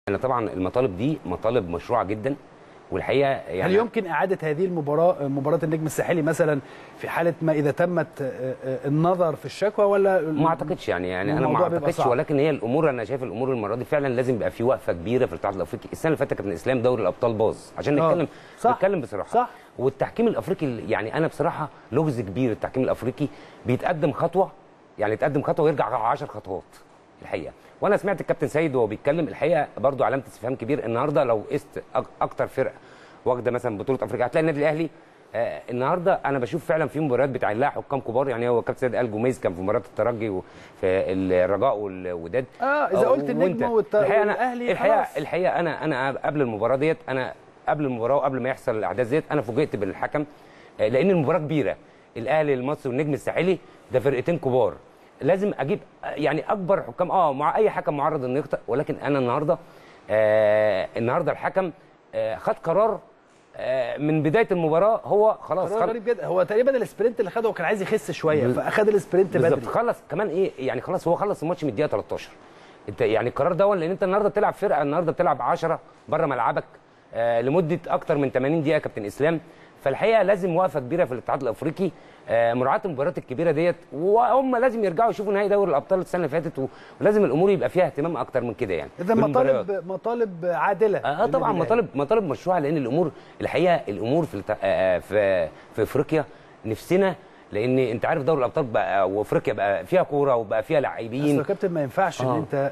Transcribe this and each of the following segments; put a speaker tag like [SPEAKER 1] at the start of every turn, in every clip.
[SPEAKER 1] انا طبعا المطالب دي مطالب مشروعه جدا والحقيقه يعني
[SPEAKER 2] هل يمكن اعاده هذه المباراه مباراه النجم الساحلي مثلا في حاله ما اذا تمت النظر في الشكوى ولا
[SPEAKER 1] ما اعتقدش يعني يعني انا ما
[SPEAKER 2] الموضوع بيبقى
[SPEAKER 1] اعتقدش
[SPEAKER 2] صعب.
[SPEAKER 1] ولكن هي الامور انا شايف الامور المره دي فعلا لازم يبقى في وقفه كبيره في الاتحاد الافريقي السنه اللي فاتت كابتن اسلام دوري الابطال باظ عشان
[SPEAKER 2] آه.
[SPEAKER 1] نتكلم
[SPEAKER 2] صح.
[SPEAKER 1] نتكلم بصراحه
[SPEAKER 2] صح.
[SPEAKER 1] والتحكيم الافريقي يعني انا بصراحه لغز كبير التحكيم الافريقي بيتقدم خطوه يعني يتقدم خطوه ويرجع 10 خطوات الحقيقه وانا سمعت الكابتن سيد وهو بيتكلم الحقيقه برضو علامه استفهام كبير النهارده لو قست أك- اكتر فرقه واخده مثلا بطوله افريقيا هتلاقي النادي الاهلي آه النهارده انا بشوف فعلا في مباريات بتاع لها حكام كبار يعني هو كابتن سيد قال جوميز كان في مباراه الترجي وفي الرجاء والوداد
[SPEAKER 2] اه اذا قلت النجم والت-
[SPEAKER 1] الحقيقه انا
[SPEAKER 2] والاهلي
[SPEAKER 1] الحقيقه
[SPEAKER 2] خلاص.
[SPEAKER 1] الحقيقه انا انا قبل المباراه ديت انا قبل المباراه وقبل ما يحصل الاحداث ديت انا فوجئت بالحكم آه، لان المباراه كبيره الاهلي المصري والنجم الساحلي ده فرقتين كبار لازم اجيب آه، يعني اكبر حكام اه مع اي حكم معرض انه يخطئ ولكن انا النهارده آه النهارده الحكم آه خد قرار آه من بدايه المباراه هو خلاص
[SPEAKER 2] قرار
[SPEAKER 1] خد
[SPEAKER 2] غريب جدا هو تقريبا السبرنت اللي خده هو كان عايز يخس شويه
[SPEAKER 1] بال-
[SPEAKER 2] فاخد السبرنت
[SPEAKER 1] بالظبط
[SPEAKER 2] بدري
[SPEAKER 1] خلص كمان ايه يعني خلاص هو خلص الماتش من الدقيقه 13 انت يعني القرار ده لان انت النهارده بتلعب فرقه النهارده بتلعب 10 بره ملعبك آه لمده اكتر من 80 دقيقه يا كابتن اسلام فالحقيقه لازم وقفه كبيره في الاتحاد الافريقي آه مراعاه المباريات الكبيره ديت وهم لازم يرجعوا يشوفوا نهائي دوري الابطال السنه اللي فاتت و- ولازم الامور يبقى فيها اهتمام اكتر من كده يعني
[SPEAKER 2] اذا
[SPEAKER 1] بالمباريات.
[SPEAKER 2] مطالب مطالب عادله
[SPEAKER 1] اه
[SPEAKER 2] للنادي
[SPEAKER 1] طبعا
[SPEAKER 2] الأهلي.
[SPEAKER 1] مطالب مطالب مشروعه لان الامور الحقيقه الامور في الت- آه، آه، في في افريقيا نفسنا لان انت عارف دوري الابطال بقى وافريقيا بقى فيها كوره وبقى فيها
[SPEAKER 2] اصل
[SPEAKER 1] لاعبين
[SPEAKER 2] يا كابتن ما ينفعش ان
[SPEAKER 1] آه.
[SPEAKER 2] انت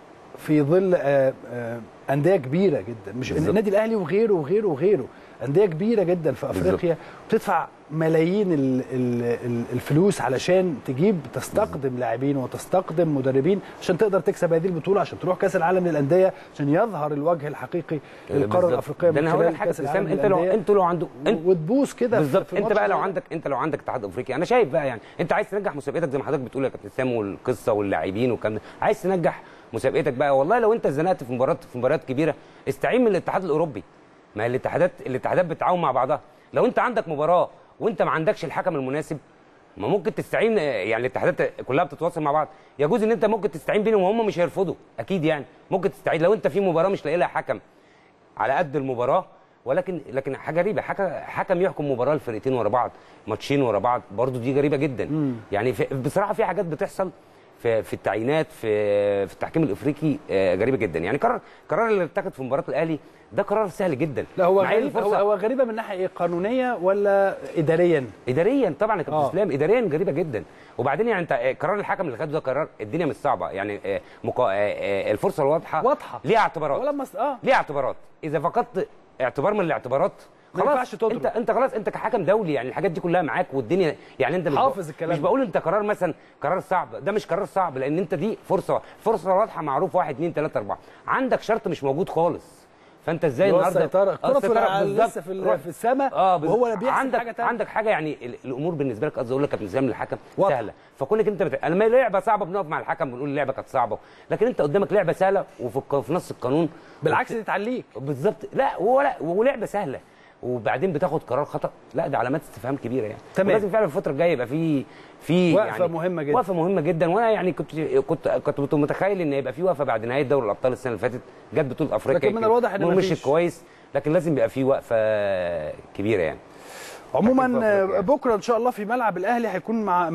[SPEAKER 2] في ظل آه، آه، انديه كبيره جدا مش
[SPEAKER 1] بالظبط.
[SPEAKER 2] النادي الاهلي وغيره وغيره وغيره انديه كبيره جدا في افريقيا بتدفع ملايين ال- ال- ال- الفلوس علشان تجيب تستقدم لاعبين وتستقدم مدربين عشان تقدر تكسب هذه البطوله عشان تروح كاس العالم للانديه عشان يظهر الوجه الحقيقي للقاره
[SPEAKER 1] بالظبط.
[SPEAKER 2] الافريقيه
[SPEAKER 1] ده
[SPEAKER 2] من
[SPEAKER 1] انا هقول لك
[SPEAKER 2] خلال
[SPEAKER 1] حاجه
[SPEAKER 2] كاس
[SPEAKER 1] يا اسلام
[SPEAKER 2] العالم
[SPEAKER 1] انت لو
[SPEAKER 2] للأندية.
[SPEAKER 1] انت لو عنده انت
[SPEAKER 2] وتبوظ كده في-
[SPEAKER 1] بالظبط
[SPEAKER 2] في
[SPEAKER 1] انت
[SPEAKER 2] الماتش
[SPEAKER 1] بقى لو
[SPEAKER 2] ده.
[SPEAKER 1] عندك انت لو عندك اتحاد افريقي انا شايف بقى يعني انت عايز تنجح مسابقتك زي ما حضرتك بتقول يا كابتن اسلام والقصه واللاعبين والكلام ده عايز تنجح مسابقتك بقى والله لو انت اتزنقت في مباراه في مباريات كبيره استعين من الاتحاد الاوروبي ما هي الاتحادات الاتحادات بتتعاون مع بعضها لو انت عندك مباراه وانت ما عندكش الحكم المناسب ما ممكن تستعين يعني الاتحادات كلها بتتواصل مع بعض يجوز ان انت ممكن تستعين بينهم وهم مش هيرفضوا اكيد يعني ممكن تستعين لو انت في مباراه مش لاقي لها حكم على قد المباراه ولكن لكن حاجه غريبه حكم حكم يحكم مباراه الفرقتين ورا بعض ماتشين ورا بعض برضو دي غريبه جدا يعني في بصراحه في حاجات بتحصل في في التعيينات في في التحكيم الافريقي آه، غريبه جدا يعني قرار قرار اللي اتخذ في مباراه الاهلي ده قرار سهل جدا
[SPEAKER 2] لا هو
[SPEAKER 1] مع إن
[SPEAKER 2] غريب هو,
[SPEAKER 1] الفرصة
[SPEAKER 2] هو غريبه من ناحيه ايه قانونيه ولا اداريا
[SPEAKER 1] اداريا طبعا يا كابتن
[SPEAKER 2] آه.
[SPEAKER 1] اسلام اداريا غريبه جدا وبعدين يعني انت آه، قرار الحكم اللي خده ده قرار الدنيا مش صعبه يعني آه، مقا... آه، آه، الفرصه الواضحه
[SPEAKER 2] واضحة.
[SPEAKER 1] ليها اعتبارات
[SPEAKER 2] ولما س- اه
[SPEAKER 1] ليه اعتبارات اذا فقدت اعتبار من الاعتبارات
[SPEAKER 2] ما
[SPEAKER 1] خلاص
[SPEAKER 2] ينفعش تطرد.
[SPEAKER 1] انت انت خلاص انت كحكم دولي يعني الحاجات دي كلها معاك والدنيا يعني انت مش بق-
[SPEAKER 2] حافظ الكلام
[SPEAKER 1] مش
[SPEAKER 2] ده.
[SPEAKER 1] بقول انت قرار مثلا قرار صعب ده مش قرار صعب لان انت دي فرصه فرصه واضحه معروف واحد اثنين ثلاثه اربعه عندك شرط مش موجود خالص فانت ازاي
[SPEAKER 2] اللي هو
[SPEAKER 1] النهارده
[SPEAKER 2] السيطرة. الكرة
[SPEAKER 1] آه،
[SPEAKER 2] في
[SPEAKER 1] السيطرة
[SPEAKER 2] الع-
[SPEAKER 1] بالظبط.
[SPEAKER 2] لسه في ال-
[SPEAKER 1] روح.
[SPEAKER 2] في السماء
[SPEAKER 1] اه بز-
[SPEAKER 2] وهو بيحسب
[SPEAKER 1] عندك
[SPEAKER 2] حاجة تانية.
[SPEAKER 1] عندك حاجه يعني ال- الامور بالنسبه لك قصدي اقول لك يا كابتن اسلام للحكم
[SPEAKER 2] واضحة.
[SPEAKER 1] سهله فكونك انت بت... لما لعبه صعبه بنقف مع الحكم بنقول اللعبه كانت صعبه لكن انت قدامك لعبه سهله وفي الق- في نص القانون
[SPEAKER 2] بالعكس دي تعليك
[SPEAKER 1] بالظبط لا ولا ولعبه سهله وبعدين بتاخد قرار خطا لا ده علامات استفهام كبيره يعني
[SPEAKER 2] تمام.
[SPEAKER 1] ولازم فعلا الفتره الجايه يبقى في في
[SPEAKER 2] وقفة مهمة جدا.
[SPEAKER 1] وقفه مهمه جدا وانا يعني كنت كنت كنت متخيل ان يبقى في وقفه بعد نهايه دوري الابطال السنه اللي فاتت جت بطوله افريقيا
[SPEAKER 2] لكن من
[SPEAKER 1] يمكن
[SPEAKER 2] الواضح إن
[SPEAKER 1] مشيت
[SPEAKER 2] مفيش.
[SPEAKER 1] كويس لكن لازم يبقى في وقفه كبيره يعني
[SPEAKER 2] عموما
[SPEAKER 1] أكيد في أفريقيا.
[SPEAKER 2] آه، بكره ان شاء الله في ملعب الاهلي هيكون مع